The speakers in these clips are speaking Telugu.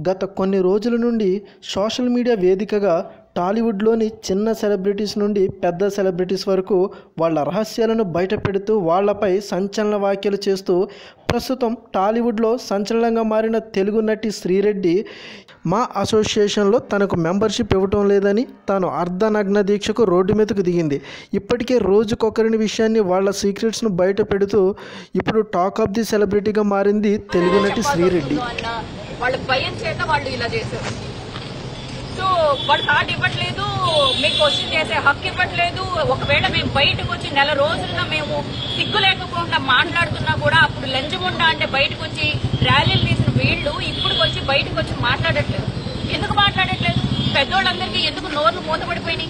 గత కొన్ని రోజుల నుండి సోషల్ మీడియా వేదికగా టాలీవుడ్లోని చిన్న సెలబ్రిటీస్ నుండి పెద్ద సెలబ్రిటీస్ వరకు వాళ్ళ రహస్యాలను బయటపెడుతూ వాళ్ళపై సంచలన వ్యాఖ్యలు చేస్తూ ప్రస్తుతం టాలీవుడ్లో సంచలనంగా మారిన తెలుగు నటి శ్రీరెడ్డి మా అసోసియేషన్లో తనకు మెంబర్షిప్ ఇవ్వటం లేదని తాను అర్ధనగ్న దీక్షకు రోడ్డు మీదకు దిగింది ఇప్పటికే రోజుకొకరిని విషయాన్ని వాళ్ళ సీక్రెట్స్ను బయట పెడుతూ ఇప్పుడు టాక్ ఆఫ్ ది సెలబ్రిటీగా మారింది తెలుగు నటి శ్రీరెడ్డి అన్న వాళ్ళ భయం చేత వాళ్ళు ఇలా చేశారు సో వాళ్ళు కార్డు ఇవ్వట్లేదు మీకు క్వశ్చన్ చేసే హక్కు ఇవ్వట్లేదు ఒకవేళ మేము బయటకు వచ్చి నెల రోజులుగా మేము సిగ్గు లేకపోకుండా మాట్లాడుతున్నా కూడా అప్పుడు లంచముండా అంటే బయటకు వచ్చి ర్యాలీలు తీసిన వీళ్ళు ఇప్పుడు వచ్చి బయటకు వచ్చి మాట్లాడట్లేదు ఎందుకు మాట్లాడట్లేదు పెద్దోళ్ళందరికీ ఎందుకు నోర్లు మూతపడిపోయినాయి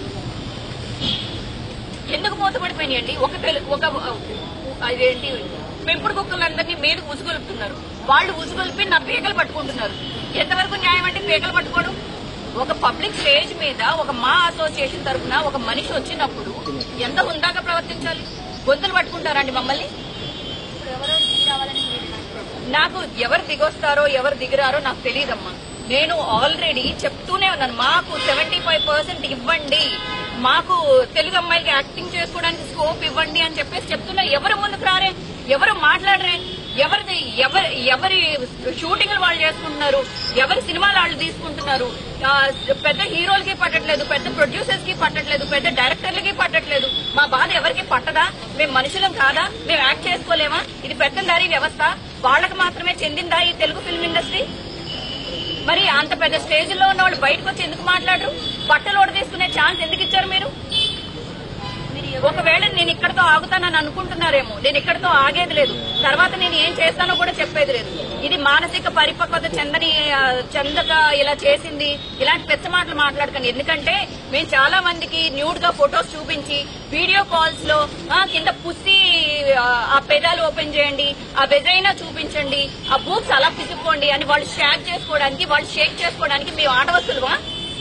ఎందుకు మూతపడిపోయినాయి అండి ఒక తెలు- ఒక అదేంటి పెంపుడు కుక్కలందరినీ మీద ఉసుగొలుపుతున్నారు వాళ్ళు ఉసుగొలిపి నా పీకలు పట్టుకుంటున్నారు ఎంతవరకు న్యాయం అంటే పీకలు పట్టుకోవడం ఒక పబ్లిక్ స్టేజ్ మీద ఒక మా అసోసియేషన్ తరఫున ఒక మనిషి వచ్చినప్పుడు ఎంత హుందాగా ప్రవర్తించాలి గొంతులు పట్టుకుంటారండి మమ్మల్ని నాకు ఎవరు దిగొస్తారో ఎవరు దిగిరారో నాకు తెలియదమ్మా నేను ఆల్రెడీ చెప్తూనే ఉన్నాను మాకు సెవెంటీ ఫైవ్ పర్సెంట్ ఇవ్వండి మాకు తెలుగు అమ్మాయిలకి యాక్టింగ్ చేసుకోవడానికి స్కోప్ ఇవ్వండి అని చెప్పేసి చెప్తున్నా ఎవరు ముందుకు రారే ఎవరు మాట్లాడరే ఎవరిది ఎవరి ఎవరి షూటింగ్లు వాళ్ళు చేసుకుంటున్నారు ఎవరి సినిమాలు వాళ్ళు తీసుకుంటున్నారు ఆ, పెద్ద హీరోలకి పట్టట్లేదు పెద్ద ప్రొడ్యూసర్స్ కి పట్టట్లేదు పెద్ద డైరెక్టర్లకి పట్టట్లేదు మా బాధ ఎవరికి పట్టదా మేము మనుషులం కాదా మేము యాక్ట్ చేసుకోలేమా ఇది పెద్దందారీ వ్యవస్థ వాళ్ళకి మాత్రమే చెందిందా ఈ తెలుగు ఫిల్మ్ ఇండస్ట్రీ మరి అంత పెద్ద స్టేజ్ లో ఉన్న వాళ్ళు బయటకు వచ్చి ఎందుకు మాట్లాడరు బట్టలు తీసుకునే ఛాన్స్ ఎందుకు ఇచ్చారు మీరు ఒకవేళ నేను ఇక్కడతో ఆగుతానని అనుకుంటున్నారేమో నేను ఇక్కడతో ఆగేది లేదు తర్వాత నేను ఏం చేస్తానో కూడా చెప్పేది లేదు ఇది మానసిక పరిపక్వత చెందని ఆ, చెందక ఇలా చేసింది ఇలాంటి పెద్ద మాటలు మాట్లాడకండి ఎందుకంటే మేము చాలా మందికి న్యూడ్ గా ఫొటోస్ చూపించి వీడియో కాల్స్ లో ఆ, కింద పుస్సి ఆ, ఆ పెదాలు ఓపెన్ చేయండి ఆ వెజైనా చూపించండి ఆ బూక్స్ అలా పిసుక్కోండి అని వాళ్ళు షేక్ చేసుకోవడానికి వాళ్ళు షేక్ చేసుకోవడానికి మేము ఆటవస్తులువా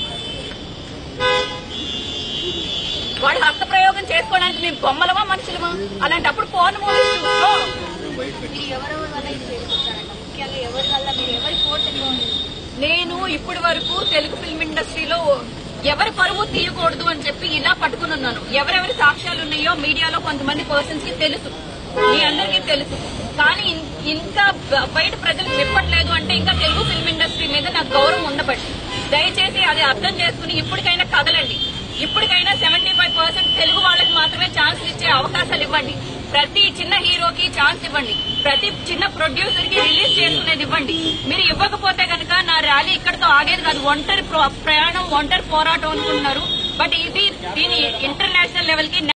వాళ్ళు హస్త ప్రయోగం చేసుకోవడానికి మేము బొమ్మలమా మనుషులమా అలాంటప్పుడు ఫోన్ మూవీస్ చూసుకో మీరు ఎవరి వల్ల ఇది చేసుకుంటారంట ముఖ్యంగా ఎవరి వల్ల మీరు ఎవరి కోర్టు నేను ఇప్పటి వరకు తెలుగు ఫిల్మ్ ఇండస్ట్రీలో ఎవరి పరువు తీయకూడదు అని చెప్పి ఇలా పట్టుకుని ఉన్నాను ఎవరెవరి సాక్ష్యాలు ఉన్నాయో మీడియాలో కొంతమంది పర్సన్స్ కి తెలుసు మీ అందరికీ తెలుసు కానీ ఇన్- ఇంకా బ- బయట ప్రజలకు విప్పట్లేదు అంటే ఇంకా తెలుగు ఫిల్మ్ ఇండస్ట్రీ మీద నాకు గౌరవం ఉండబట్టి దయచేసి అది అర్థం చేసుకుని ఇప్పటికైనా కదలండి ఇప్పటికైనా సెవెంటీ ఫైవ్ పర్సెంట్ తెలుగు వాళ్ళకి మాత్రమే ఛాన్స్ ఇచ్చే అవకాశాలు ఇవ్వండి ప్రతి చిన్న హీరోకి ఛాన్స్ ఇవ్వండి ప్రతి చిన్న ప్రొడ్యూసర్ కి రిలీజ్ చేసుకునేది ఇవ్వండి మీరు ఇవ్వకపోతే కనుక నా ర్యాలీ ఇక్కడతో ఆగేది కాదు ఒంటరి ప్రో- ప్రయాణం ఒంటరి పోరాటం అనుకుంటున్నారు బట్ ఇది దీని ఇంటర్నేషనల్ లెవెల్ కి